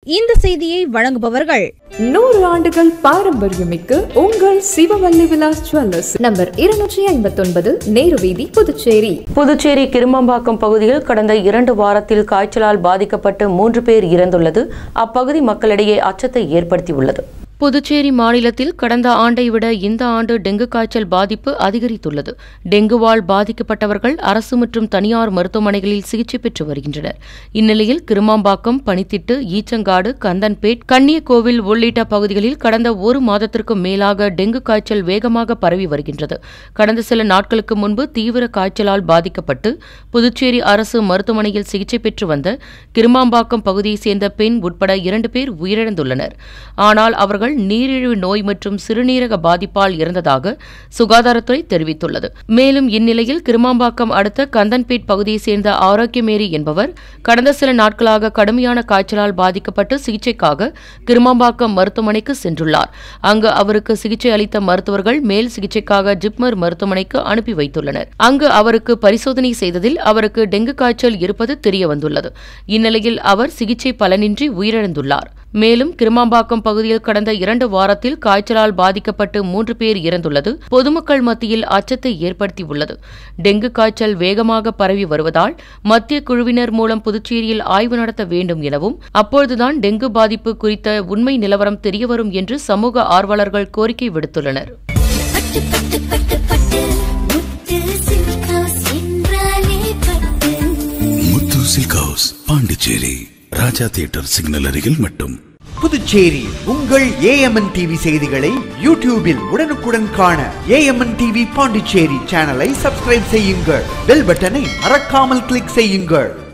இந்த செய்தியை வழங்குபவர்கள் நூறு ஆண்டுகள் பாரம்பரியமிக்க உங்கள் சிவவல்லி விலாஸ் ஜுவல்லர்ஸ் நம்பர் இருநூற்றி ஐம்பத்தொன்பது நேரு வீதி புதுச்சேரி புதுச்சேரி கிருமம்பாக்கம் பகுதியில் கடந்த இரண்டு வாரத்தில் காய்ச்சலால் பாதிக்கப்பட்டு மூன்று பேர் இறந்துள்ளது அப்பகுதி மக்களிடையே அச்சத்தை ஏற்படுத்தியுள்ளது புதுச்சேரி மாநிலத்தில் கடந்த ஆண்டை விட இந்த ஆண்டு டெங்கு காய்ச்சல் பாதிப்பு அதிகரித்துள்ளது டெங்குவால் பாதிக்கப்பட்டவர்கள் அரசு மற்றும் தனியார் மருத்துவமனைகளில் சிகிச்சை பெற்று வருகின்றனர் இந்நிலையில் கிருமாம்பாக்கம் பனித்திட்டு ஈச்சங்காடு கந்தன்பேட் கன்னியக்கோவில் உள்ளிட்ட பகுதிகளில் கடந்த ஒரு மாதத்திற்கும் மேலாக டெங்கு காய்ச்சல் வேகமாக பரவி வருகின்றது கடந்த சில நாட்களுக்கு முன்பு தீவிர காய்ச்சலால் பாதிக்கப்பட்டு புதுச்சேரி அரசு மருத்துவமனையில் சிகிச்சை பெற்று வந்த கிருமாம்பாக்கம் பகுதியைச் சேர்ந்த பெண் உட்பட இரண்டு பேர் உயிரிழந்துள்ளனர் ஆனால் அவர்கள் நீரிழிவு நோய் மற்றும் சிறுநீரக பாதிப்பால் இறந்ததாக சுகாதாரத்துறை தெரிவித்துள்ளது மேலும் இந்நிலையில் கிருமாம்பாக்கம் அடுத்த கந்தன்பேட் பகுதியைச் சேர்ந்த ஆரோக்கியமேரி என்பவர் கடந்த சில நாட்களாக கடுமையான காய்ச்சலால் பாதிக்கப்பட்டு சிகிச்சைக்காக கிருமாம்பாக்கம் மருத்துவமனைக்கு சென்றுள்ளார் அங்கு அவருக்கு சிகிச்சை அளித்த மருத்துவர்கள் மேல் சிகிச்சைக்காக ஜிப்மர் மருத்துவமனைக்கு அனுப்பி வைத்துள்ளனர் அங்கு அவருக்கு பரிசோதனை செய்ததில் அவருக்கு டெங்கு காய்ச்சல் இருப்பது தெரியவந்துள்ளது இந்நிலையில் அவர் சிகிச்சை பலனின்றி உயிரிழந்துள்ளார் மேலும் கிருமாம்பாக்கம் பகுதியில் கடந்த இரண்டு வாரத்தில் காய்ச்சலால் பாதிக்கப்பட்டு மூன்று பேர் இறந்துள்ளது பொதுமக்கள் மத்தியில் அச்சத்தை ஏற்படுத்தியுள்ளது டெங்கு காய்ச்சல் வேகமாக பரவி வருவதால் மத்திய குழுவினர் மூலம் புதுச்சேரியில் ஆய்வு நடத்த வேண்டும் எனவும் அப்பொழுதுதான் டெங்கு பாதிப்பு குறித்த உண்மை நிலவரம் தெரியவரும் என்று சமூக ஆர்வலர்கள் கோரிக்கை விடுத்துள்ளனர் பட்டு பட்டு பட்டு பட்டு முத்து சில்காஸ் என்றாலே பட்டு Muthu silk house Pondicherry Raja theatre signal அருகில் மட்டும் புதுச்சேரி உங்கள் ஏஎம்என் டிவி செய்திகளை யூடியூபில் உடனுக்குடன் காண ஏஎம்என் டிவி பாண்டிச்சேரி சேனலை சப்ஸ்கிரைப் செய்யுங்கள் பெல் பட்டனை மறக்காமல் கிளிக் செய்யுங்கள்